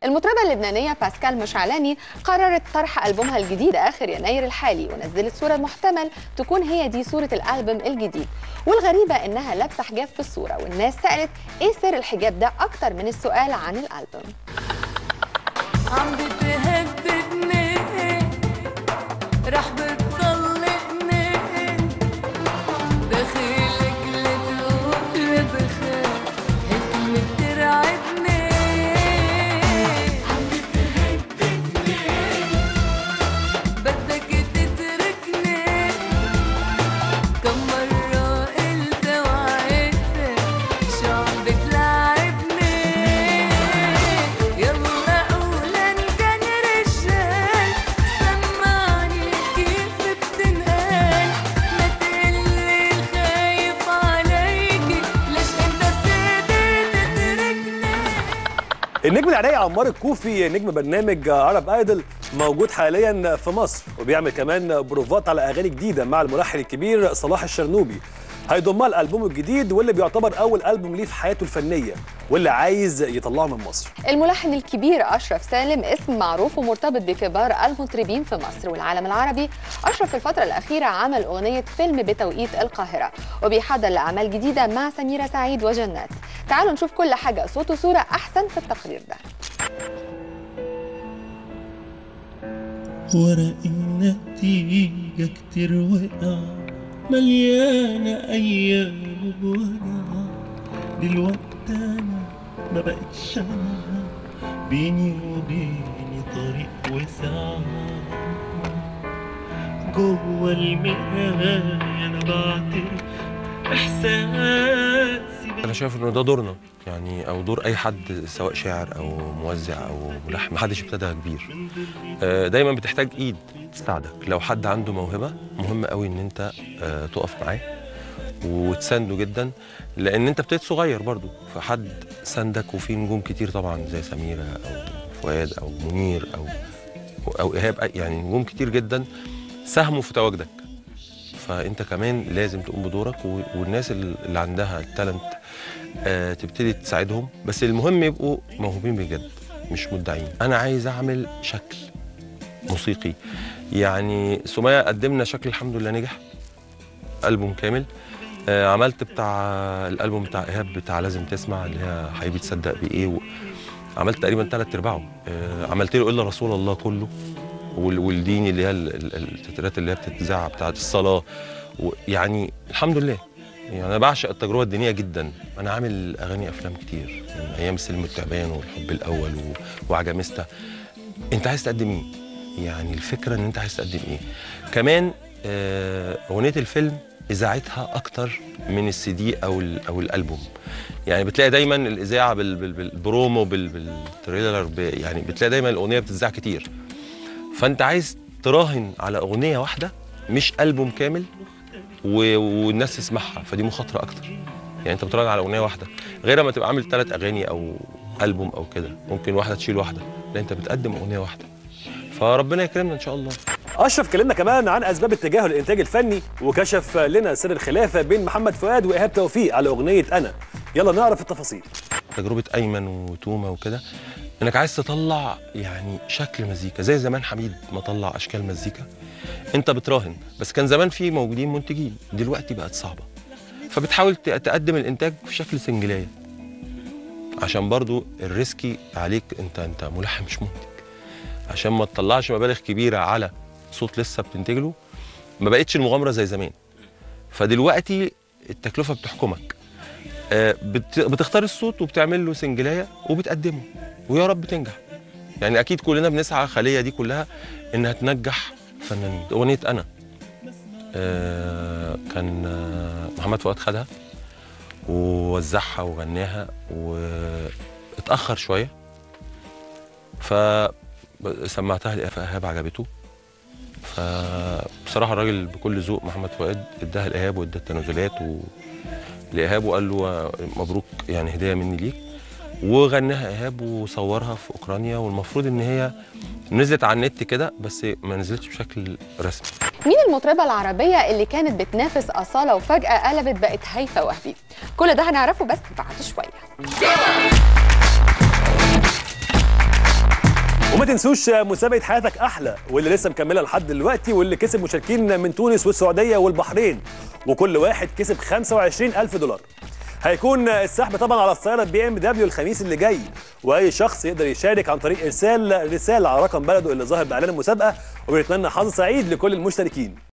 المطربة اللبنانية باسكال مشعلاني قررت طرح ألبومها الجديد آخر يناير الحالي ونزلت صورة محتمل تكون هي دي صورة الألبوم الجديد والغريبة إنها لابسة حجاب في الصورة والناس سألت إيه سر الحجاب ده أكتر من السؤال عن الألبوم عم بتهددني رح بتطلقني دخيلك لتقول بخير هيك بترعبني عم بتهددني بدك تتركني كم مرة قلت وعدت شو عم بتلاعبني يلا قولا كان رجال سمعني كيف بتنقال ما تقلي خايف عليكي ليش انت بتقدر تتركني النجم العراقي عمار الكوفي نجم برنامج عرب ايدل موجود حاليا في مصر وبيعمل كمان بروفات على اغاني جديده مع الملحن الكبير صلاح الشرنوبي هيضمها الالبوم الجديد واللي بيعتبر اول البوم ليه في حياته الفنيه واللي عايز يطلعه من مصر الملحن الكبير أشرف سالم اسم معروف ومرتبط بكبار المطربين في مصر والعالم العربي أشرف في الفترة الأخيرة عمل أغنية فيلم بتوقيت القاهرة وبيحضر لأعمال جديدة مع سميرة سعيد وجنات تعالوا نشوف كل حاجة صوت وصورة أحسن في التقرير ده ورق النتيجة كتير وقع مليانة أيام بوجع دلوقتي أنا ما بقتش أنا بيني وبيني طريق وسع جوه المراية أنا بعترف إحساسي انا شايف انه ده دورنا يعني او دور اي حد سواء شاعر او موزع او ملحن محدش ابتدى كبير آه، دايما بتحتاج ايد تساعدك لو حد عنده موهبه مهم قوي ان انت آه، تقف معاه وتسانده جدا لان انت ابتديت صغير برضو فحد ساندك وفي نجوم كتير طبعا زي سميره او فؤاد او منير او او ايهاب يعني نجوم كتير جدا ساهموا في تواجدك فانت كمان لازم تقوم بدورك و- والناس اللي عندها التالنت آه، تبتدي تساعدهم بس المهم يبقوا موهوبين بجد مش مدعين انا عايز اعمل شكل موسيقي يعني سمية قدمنا شكل الحمد لله نجح ألبوم كامل آه، عملت بتاع الألبوم بتاع إيهاب بتاع لازم تسمع اللي هي حبيبي تصدق بإيه و... عملت تقريبا ثلاث أرباعه آه، عملت له إلا رسول الله كله وال- والديني اللي هي ال- ال- التترات اللي هي بتتذاع بتاعت الصلاة و- يعني الحمد لله يعني انا بعشق التجربه الدينيه جدا انا عامل اغاني افلام كتير من ايام السلم التعبان والحب الاول و... وعجمستا انت عايز تقدم ايه يعني الفكره ان انت عايز تقدم ايه كمان آه، اغنيه الفيلم اذاعتها اكتر من السي دي او ال... او الالبوم يعني بتلاقي دايما الاذاعه بال... بال... بالبرومو بال... بالتريلر ب... يعني بتلاقي دايما الاغنيه بتتذاع كتير فانت عايز تراهن على اغنيه واحده مش البوم كامل و... والناس تسمعها فدي مخاطره اكتر يعني انت بتراهن على اغنيه واحده غير ما تبقى عامل ثلاث اغاني او البوم او كده ممكن واحده تشيل واحده لا انت بتقدم اغنيه واحده فربنا يكرمنا ان شاء الله اشرف كلمنا كمان عن اسباب اتجاهه للانتاج الفني وكشف لنا سر الخلافه بين محمد فؤاد وايهاب توفيق على اغنيه انا يلا نعرف التفاصيل تجربه ايمن وتومه وكده انك عايز تطلع يعني شكل مزيكا زي زمان حميد ما طلع اشكال مزيكا انت بتراهن بس كان زمان في موجودين منتجين دلوقتي بقت صعبه فبتحاول ت- تقدم الانتاج في شكل سنجلايه عشان برضو الريسكي عليك انت انت ملحن مش منتج عشان ما تطلعش مبالغ كبيره على صوت لسه بتنتج له ما بقتش المغامره زي زمان فدلوقتي التكلفه بتحكمك آه، بت- بتختار الصوت وبتعمل له سنجلايه وبتقدمه ويا رب تنجح يعني اكيد كلنا بنسعى الخليه دي كلها انها تنجح فنانين اغنيه انا آه، كان آه، محمد فؤاد خدها ووزعها وغناها واتاخر شويه فسمعتها لايهاب عجبته فبصراحه الراجل بكل ذوق محمد فؤاد اداها لايهاب وادى التنازلات و... لايهاب وقال له مبروك يعني هديه مني ليك وغناها ايهاب وصورها في اوكرانيا والمفروض ان هي نزلت على النت كده بس ما نزلتش بشكل رسمي مين المطربة العربية اللي كانت بتنافس أصالة وفجأة قلبت بقت هيفا وهبي؟ كل ده هنعرفه بس بعد شوية وما تنسوش مسابقه حياتك احلى واللي لسه مكمله لحد دلوقتي واللي كسب مشاركين من تونس والسعوديه والبحرين وكل واحد كسب 25000 دولار هيكون السحب طبعا على السياره بي ام دبليو الخميس اللي جاي واي شخص يقدر يشارك عن طريق ارسال رساله على رقم بلده اللي ظاهر باعلان المسابقه وبنتمنى حظ سعيد لكل المشتركين